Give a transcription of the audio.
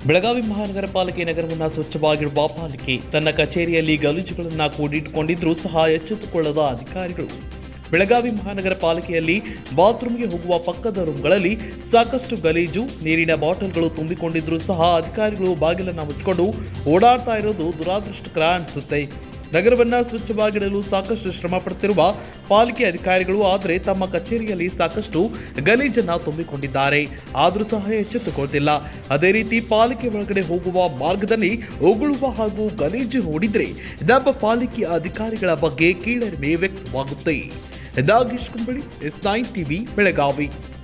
ಬೆಳಗಾವಿ ಮಹಾನಗರ ಪಾಲಿಕೆ ನಗರವನ್ನು ಸ್ವಚ್ಛವಾಗಿಡುವ ಪಾಲಿಕೆ ತನ್ನ ಕಚೇರಿಯಲ್ಲಿ ಗಲೀಜುಗಳನ್ನು ಕೂಡಿಟ್ಟುಕೊಂಡಿದ್ರೂ ಸಹ ಎಚ್ಚೆತ್ತುಕೊಳ್ಳದ ಅಧಿಕಾರಿಗಳು ಬೆಳಗಾವಿ ಮಹಾನಗರ ಪಾಲಿಕೆಯಲ್ಲಿ ಬಾತ್ರೂಮ್ಗೆ ಹೋಗುವ ಪಕ್ಕದ ರೂಮ್ಗಳಲ್ಲಿ ಸಾಕಷ್ಟು ಗಲೀಜು ನೀರಿನ ಬಾಟಲ್ಗಳು ತುಂಬಿಕೊಂಡಿದ್ರೂ ಸಹ ಅಧಿಕಾರಿಗಳು ಬಾಗಿಲನ್ನು ಮುಚ್ಚಿಕೊಂಡು ಓಡಾಡ್ತಾ ಇರೋದು ದುರಾದೃಷ್ಟಕರ ಅನಿಸುತ್ತೆ ನಗರವನ್ನ ಸ್ವಚ್ಛವಾಗಿಡಲು ಸಾಕಷ್ಟು ಶ್ರಮ ಪಡುತ್ತಿರುವ ಪಾಲಿಕೆ ಅಧಿಕಾರಿಗಳು ಆದರೆ ತಮ್ಮ ಕಚೇರಿಯಲ್ಲಿ ಸಾಕಷ್ಟು ಗಲೀಜನ್ನ ತುಂಬಿಕೊಂಡಿದ್ದಾರೆ ಆದರೂ ಸಹ ಎಚ್ಚೆತ್ತುಕೊಳ್ತಿಲ್ಲ ಅದೇ ರೀತಿ ಪಾಲಿಕೆ ಒಳಗಡೆ ಹೋಗುವ ಮಾರ್ಗದಲ್ಲಿ ಉಗುಳುವ ಹಾಗೂ ಗಲೀಜು ನೋಡಿದ್ರೆ ನಮ್ಮ ಪಾಲಿಕೆ ಅಧಿಕಾರಿಗಳ ಬಗ್ಗೆ ಕೀಳರಿಮೆ ವ್ಯಕ್ತವಾಗುತ್ತೆ Nagesh Kumbali S nine TV Belagavi